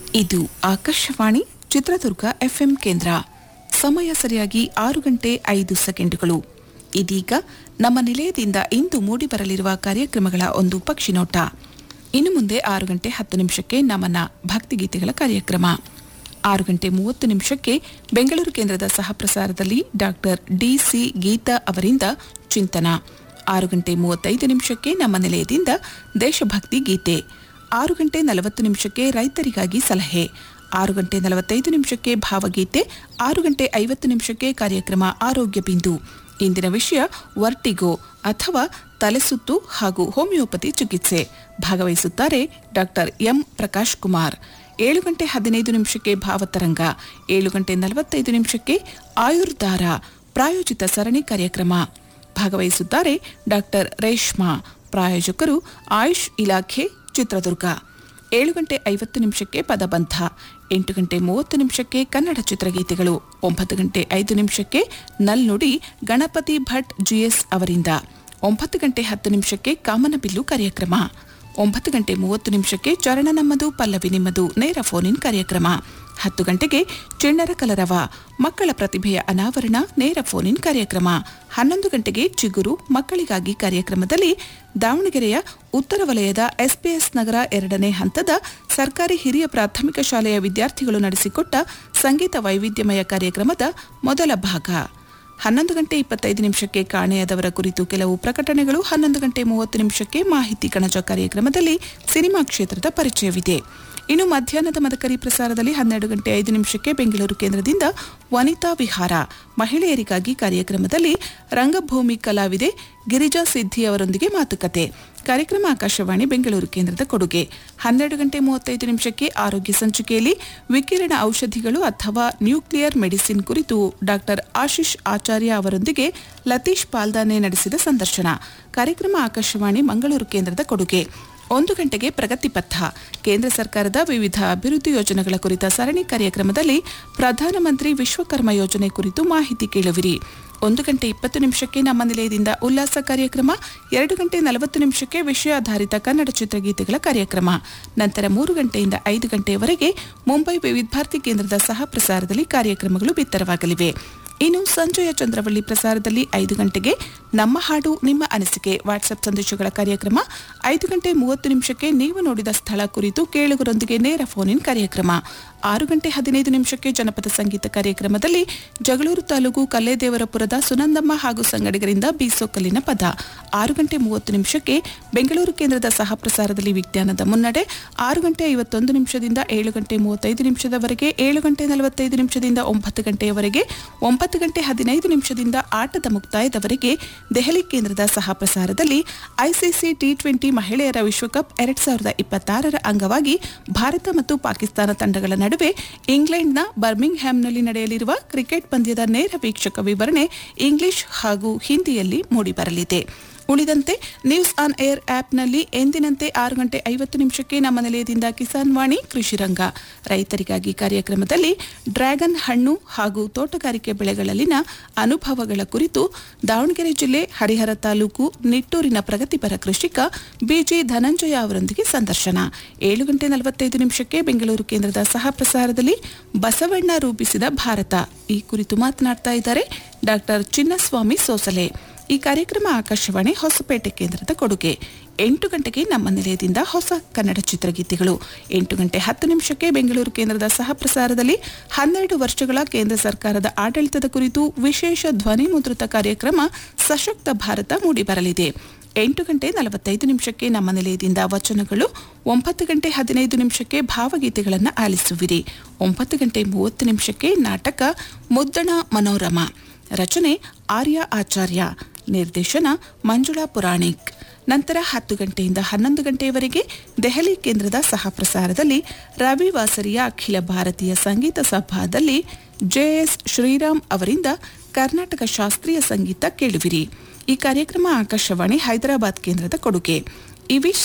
ಇದು ಆಕಾಶವಾಣಿ ಚಿತ್ರದುರ್ಗ ಎಫ್ಎಂ ಕೇಂದ್ರ ಸಮಯ ಸರಿಯಾಗಿ ಆರು ಗಂಟೆ ಐದು ಸೆಕೆಂಡುಗಳು ಇದೀಗ ನಮ್ಮ ನಿಲಯದಿಂದ ಇಂದು ಮೂಡಿಬರಲಿರುವ ಕಾರ್ಯಕ್ರಮಗಳ ಒಂದು ಪಕ್ಷಿನೋಟ ಇನ್ನು ಮುಂದೆ ಆರು ಗಂಟೆ ಹತ್ತು ನಿಮಿಷಕ್ಕೆ ನಮನ ಭಕ್ತಿಗೀತೆಗಳ ಕಾರ್ಯಕ್ರಮ ಆರು ಗಂಟೆ ಮೂವತ್ತು ನಿಮಿಷಕ್ಕೆ ಬೆಂಗಳೂರು ಕೇಂದ್ರದ ಸಹಪ್ರಸಾರದಲ್ಲಿ ಡಾಕ್ಟರ್ ಡಿಸಿ ಗೀತಾ ಅವರಿಂದ ಚಿಂತನ ಆರು ಗಂಟೆ ಮೂವತ್ತೈದು ನಿಮಿಷಕ್ಕೆ ನಮ್ಮ ನಿಲಯದಿಂದ ದೇಶಭಕ್ತಿ ಗೀತೆ ಆರು ಗಂಟೆ ನಲವತ್ತು ನಿಮಿಷಕ್ಕೆ ರೈತರಿಗಾಗಿ ಸಲಹೆ ಆರು ಗಂಟೆ ನಲವತ್ತೈದು ನಿಮಿಷಕ್ಕೆ ಭಾವಗೀತೆ ಆರು ಗಂಟೆ ಐವತ್ತು ನಿಮಿಷಕ್ಕೆ ಕಾರ್ಯಕ್ರಮ ಆರೋಗ್ಯ ಬಿಂದು ಇಂದಿನ ವಿಷಯ ವರ್ಟಿಗೋ ಅಥವಾ ತಲೆಸುತ್ತು ಹಾಗೂ ಹೋಮಿಯೋಪತಿ ಚಿಕಿತ್ಸೆ ಭಾಗವಹಿಸುತ್ತಾರೆ ಡಾಕ್ಟರ್ ಎಂ ಪ್ರಕಾಶ್ ಕುಮಾರ್ ಏಳು ಗಂಟೆ ಹದಿನೈದು ನಿಮಿಷಕ್ಕೆ ಭಾವತರಂಗ ಏಳು ಗಂಟೆ ನಲವತ್ತೈದು ನಿಮಿಷಕ್ಕೆ ಆಯುರ್ಧಾರ ಪ್ರಾಯೋಜಿತ ಸರಣಿ ಕಾರ್ಯಕ್ರಮ ಭಾಗವಹಿಸುತ್ತಾರೆ ಡಾಕ್ಟರ್ ರೇಷ್ಮಾ ಪ್ರಾಯೋಜಕರು ಆಯುಷ್ ಇಲಾಖೆ ಚಿತ್ರದುರ್ಗ ಏಳು ಗಂಟೆ ಐವತ್ತು ನಿಮಿಷಕ್ಕೆ ಪದಬಂಧ ಎಂಟು ಗಂಟೆ ಮೂವತ್ತು ನಿಮಿಷಕ್ಕೆ ಕನ್ನಡ ಚಿತ್ರಗೀತೆಗಳು ಒಂಬತ್ತು ಗಂಟೆ ಐದು ನಿಮಿಷಕ್ಕೆ ನಲ್ನುಡಿ ಗಣಪತಿ ಭಟ್ ಜಿಎಸ್ ಅವರಿಂದ ಒಂಬತ್ತು ಗಂಟೆ ಹತ್ತು ನಿಮಿಷಕ್ಕೆ ಕಾಮನಬಿಲ್ಲು ಕಾರ್ಯಕ್ರಮ ಒಂಬತ್ತು ಗಂಟೆ ಮೂವತ್ತು ನಿಮಿಷಕ್ಕೆ ಚರಣ ನಮ್ಮದು ಪಲ್ಲವಿ ನಿಮ್ಮದು ನೇರ ಫೋನ್ ಇನ್ ಕಾರ್ಯಕ್ರಮ ಹತ್ತು ಗಂಟೆಗೆ ಚಿಣ್ಣರ ಕಲರವ ಮಕ್ಕಳ ಪ್ರತಿಭೆಯ ಅನಾವರಣ ನೇರ ಫೋನ್ ಇನ್ ಕಾರ್ಯಕ್ರಮ ಹನ್ನೊಂದು ಗಂಟೆಗೆ ಚಿಗುರು ಮಕ್ಕಳಿಗಾಗಿ ಕಾರ್ಯಕ್ರಮದಲ್ಲಿ ದಾವಣಗೆರೆಯ ಉತ್ತರ ವಲಯದ ಎಸ್ಪಿಎಸ್ ನಗರ ಎರಡನೇ ಹಂತದ ಸರ್ಕಾರಿ ಹಿರಿಯ ಪ್ರಾಥಮಿಕ ಶಾಲೆಯ ವಿದ್ಯಾರ್ಥಿಗಳು ನಡೆಸಿಕೊಟ್ಟ ಸಂಗೀತ ವೈವಿಧ್ಯಮಯ ಕಾರ್ಯಕ್ರಮದ ಮೊದಲ ಭಾಗ ಹನ್ನೊಂದು ಗಂಟೆ ಇಪ್ಪತ್ತೈದು ನಿಮಿಷಕ್ಕೆ ಕಾಣೆಯಾದವರ ಕುರಿತು ಕೆಲವು ಪ್ರಕಟಣೆಗಳು ಹನ್ನೊಂದು ಗಂಟೆ ಮೂವತ್ತು ನಿಮಿಷಕ್ಕೆ ಮಾಹಿತಿ ಕಣಜ ಕಾರ್ಯಕ್ರಮದಲ್ಲಿ ಸಿನಿಮಾ ಕ್ಷೇತ್ರದ ಪರಿಚಯವಿದೆ ಇನ್ನು ಮಧ್ಯಾಹ್ನದ ಮದಕರಿ ಪ್ರಸಾರದಲ್ಲಿ ಹನ್ನೆರಡು ಗಂಟೆ ಐದು ನಿಮಿಷಕ್ಕೆ ಬೆಂಗಳೂರು ಕೇಂದ್ರದಿಂದ ವನಿತಾ ವಿಹಾರ ಮಹಿಳೆಯರಿಗಾಗಿ ಕಾರ್ಯಕ್ರಮದಲ್ಲಿ ರಂಗಭೂಮಿ ಕಲಾವಿದೆ ಗಿರಿಜಾ ಸಿದ್ದಿ ಅವರೊಂದಿಗೆ ಮಾತುಕತೆ ಕಾರ್ಯಕ್ರಮ ಆಕಾಶವಾಣಿ ಬೆಂಗಳೂರು ಕೇಂದ್ರದ ಕೊಡುಗೆ ಹನ್ನೆರಡು ಗಂಟೆ ಮೂವತ್ತೈದು ನಿಮಿಷಕ್ಕೆ ಆರೋಗ್ಯ ಸಂಚಿಕೆಯಲ್ಲಿ ವಿಕಿರಣ ಔಷಧಿಗಳು ಅಥವಾ ನ್ಯೂಕ್ಲಿಯರ್ ಮೆಡಿಸಿನ್ ಕುರಿತು ಡಾಕ್ಟರ್ ಆಶೀಶ್ ಆಚಾರ್ಯ ಅವರೊಂದಿಗೆ ಲತೀಶ್ ಪಾಲ್ದಾನೆ ನಡೆಸಿದ ಸಂದರ್ಶನ ಕಾರ್ಯಕ್ರಮ ಆಕಾಶವಾಣಿ ಮಂಗಳೂರು ಕೇಂದ್ರದ ಕೊಡುಗೆ ಒಂದು ಗಂಟೆಗೆ ಪ್ರಗತಿ ಪಥ ಕೇಂದ್ರ ಸರ್ಕಾರದ ವಿವಿಧ ಅಭಿವೃದ್ಧಿ ಯೋಜನೆಗಳ ಕುರಿತ ಸರಣಿ ಕಾರ್ಯಕ್ರಮದಲ್ಲಿ ಪ್ರಧಾನಮಂತ್ರಿ ವಿಶ್ವಕರ್ಮ ಯೋಜನೆ ಕುರಿತು ಮಾಹಿತಿ ಕೇಳುವಿರಿ ಒಂದು ಗಂಟೆ ಇಪ್ಪತ್ತು ನಿಮಿಷಕ್ಕೆ ನಮ್ಮ ನಿಲಯದಿಂದ ಉಲ್ಲಾಸ ಕಾರ್ಯಕ್ರಮ ಎರಡು ಗಂಟೆ ನಲವತ್ತು ನಿಮಿಷಕ್ಕೆ ವಿಷಯಾಧಾರಿತ ಕನ್ನಡ ಚಿತ್ರಗೀತೆಗಳ ಕಾರ್ಯಕ್ರಮ ನಂತರ ಮೂರು ಗಂಟೆಯಿಂದ ಐದು ಗಂಟೆಯವರೆಗೆ ಮುಂಬೈ ವಿವಿಧ ಭಾರತಿ ಕೇಂದ್ರದ ಸಹ ಪ್ರಸಾರದಲ್ಲಿ ಕಾರ್ಯಕ್ರಮಗಳು ಬಿತ್ತರವಾಗಲಿವೆ ಇನ್ನು ಸಂಜೆಯ ಚಂದ್ರವಳ್ಳಿ ಪ್ರಸಾರದಲ್ಲಿ ಐದು ಗಂಟೆಗೆ ನಮ್ಮ ಹಾಡು ನಿಮ್ಮ ಅನಿಸಿಕೆ ವಾಟ್ಸ್ಆಪ್ ಸಂದೇಶಗಳ ಕಾರ್ಯಕ್ರಮ ಐದು ಗಂಟೆ ಮೂವತ್ತು ನಿಮಿಷಕ್ಕೆ ನೀವು ನೋಡಿದ ಸ್ಥಳ ಕುರಿತು ಕೇಳುಗರೊಂದಿಗೆ ನೇರ ಫೋನ್ ಇನ್ ಕಾರ್ಯಕ್ರಮ ಆರು ಗಂಟೆ ಹದಿನೈದು ನಿಮಿಷಕ್ಕೆ ಜನಪದ ಸಂಗೀತ ಕಾರ್ಯಕ್ರಮದಲ್ಲಿ ಜಗಳೂರು ತಾಲೂಕು ಕಲ್ಲೇದೇವರಪುರದ ಸುನಂದಮ್ಮ ಹಾಗೂ ಸಂಗಡಿಗರಿಂದ ಬೀಸೋಕಲ್ಲಿನ ಪದ ಆರು ಗಂಟೆ ಮೂವತ್ತು ನಿಮಿಷಕ್ಕೆ ಬೆಂಗಳೂರು ಕೇಂದ್ರದ ಸಹ ಪ್ರಸಾರದಲ್ಲಿ ವಿಜ್ಞಾನದ ಮುನ್ನಡೆ ಆರು ಗಂಟೆ ಐವತ್ತೊಂದು ನಿಮಿಷದಿಂದ ಏಳು ಗಂಟೆ ಮೂವತ್ತೈದು ನಿಮಿಷದವರೆಗೆ ಏಳು ಗಂಟೆ ನಲವತ್ತೈದು ನಿಮಿಷದಿಂದ ಒಂಬತ್ತು ಗಂಟೆಯವರೆಗೆ ಒಂಬತ್ತು ಗಂಟೆ ಹದಿನೈದು ನಿಮಿಷದಿಂದ ಆಟದ ಮುಕ್ತಾಯದವರೆಗೆ ದೆಹಲಿ ಕೇಂದ್ರದ ಸಹ ಪ್ರಸಾರದಲ್ಲಿ ಐಸಿಸಿ ಟಿ ಟ್ವೆಂಟಿ ಮಹಿಳೆಯರ ವಿಶ್ವಕಪ್ ಎರಡ್ ಸಾವಿರದ ಇಪ್ಪತ್ತಾರರ ಅಂಗವಾಗಿ ಭಾರತ ಮತ್ತು ಪಾಕಿಸ್ತಾನ ತಂಡಗಳ ನಡುವೆ ಇಂಗ್ಲೆಂಡ್ನ ಬರ್ಮಿಂಗ್ ಹ್ಯಾಮ್ನಲ್ಲಿ ನಡೆಯಲಿರುವ ಕ್ರಿಕೆಟ್ ಪಂದ್ಯದ ನೇರ ವೀಕ್ಷಕ ವಿವರಣೆ ಇಂಗ್ಲಿಷ್ ಹಾಗೂ ಹಿಂದಿಯಲ್ಲಿ ಮೂಡಿಬರಲಿದೆ ಉಳಿದಂತೆ ನ್ಯೂಸ್ ಆನ್ ಏರ್ ಆಪ್ನಲ್ಲಿ ಎಂದಿನಂತೆ ಆರು ಗಂಟೆ ಐವತ್ತು ನಿಮಿಷಕ್ಕೆ ನಮ್ಮ ನಿಲಯದಿಂದ ಕಿಸಾನ್ ವಾಣಿ ಕೃಷಿ ರಂಗ ರೈತರಿಗಾಗಿ ಕಾರ್ಯಕ್ರಮದಲ್ಲಿ ಡ್ರ್ಯಾಗನ್ ಹಣ್ಣು ಹಾಗೂ ತೋಟಗಾರಿಕೆ ಬೆಳೆಗಳಲ್ಲಿನ ಅನುಭವಗಳ ಕುರಿತು ದಾವಣಗೆರೆ ಜಿಲ್ಲೆ ಹರಿಹರ ತಾಲೂಕು ನಿಟ್ಟೂರಿನ ಪ್ರಗತಿಪರ ಕೃಷಿಕ ಬಿಜಿ ಧನಂಜಯ ಅವರೊಂದಿಗೆ ಸಂದರ್ಶನ ಏಳು ಗಂಟೆ ನಲವತ್ತೈದು ನಿಮಿಷಕ್ಕೆ ಬೆಂಗಳೂರು ಕೇಂದ್ರದ ಸಹ ಪ್ರಸಾರದಲ್ಲಿ ಬಸವಣ್ಣ ರೂಪಿಸಿದ ಭಾರತ ಈ ಕುರಿತು ಮಾತನಾಡ್ತಾ ಇದ್ದಾರೆ ಡಾಕ್ಟರ್ ಚಿನ್ನಸ್ವಾಮಿ ಸೋಸಲೆ ಈ ಕಾರ್ಯಕ್ರಮ ಆಕಾಶವಾಣಿ ಹೊಸಪೇಟೆ ಕೇಂದ್ರದ ಕೊಡುಗೆ ಎಂಟು ಗಂಟೆಗೆ ನಮ್ಮ ನಿಲಯದಿಂದ ಹೊಸ ಕನ್ನಡ ಚಿತ್ರಗೀತೆಗಳು ಎಂಟು ಗಂಟೆ ಹತ್ತು ನಿಮಿಷಕ್ಕೆ ಬೆಂಗಳೂರು ಕೇಂದ್ರದ ಸಹ ಪ್ರಸಾರದಲ್ಲಿ ಹನ್ನೆರಡು ವರ್ಷಗಳ ಕೇಂದ್ರ ಸರ್ಕಾರದ ಆಡಳಿತದ ಕುರಿತು ವಿಶೇಷ ಧ್ವನಿ ಮುದ್ರಿತ ಕಾರ್ಯಕ್ರಮ ಸಶಕ್ತ ಭಾರತ ಮೂಡಿಬರಲಿದೆ ಎಂಟು ಗಂಟೆ ನಲವತ್ತೈದು ನಿಮಿಷಕ್ಕೆ ನಮ್ಮ ನಿಲಯದಿಂದ ವಚನಗಳು ಒಂಬತ್ತು ಗಂಟೆ ಹದಿನೈದು ನಿಮಿಷಕ್ಕೆ ಭಾವಗೀತೆಗಳನ್ನು ಆಲಿಸುವಿರಿ ಒಂಬತ್ತು ಗಂಟೆ ಮೂವತ್ತು ನಿಮಿಷಕ್ಕೆ ನಾಟಕ ಮುದ್ದಣ ಮನೋರಮ ರಚನೆ ಆರ್ಯ ಆಚಾರ್ಯ ನಿರ್ದೇಶನ ಮಂಜುಳಾ ಪುರಾಣಿಕ್ ನಂತರ ಹತ್ತು ಗಂಟೆಯಿಂದ ಹನ್ನೊಂದು ಗಂಟೆಯವರೆಗೆ ದೆಹಲಿ ಕೇಂದ್ರದ ಸಹ ಪ್ರಸಾರದಲ್ಲಿ ರವಿವಾಸರಿಯ ಅಖಿಲ ಭಾರತೀಯ ಸಂಗೀತ ಸಭಾದಲ್ಲಿ ಜೆಎಸ್ ಶ್ರೀರಾಮ್ ಅವರಿಂದ ಕರ್ನಾಟಕ ಶಾಸ್ತ್ರೀಯ ಸಂಗೀತ ಕೇಳುವಿರಿ ಈ ಕಾರ್ಯಕ್ರಮ ಆಕಾಶವಾಣಿ ಹೈದರಾಬಾದ್ ಕೇಂದ್ರದ ಕೊಡುಗೆ ಇವಿಷ್ಟು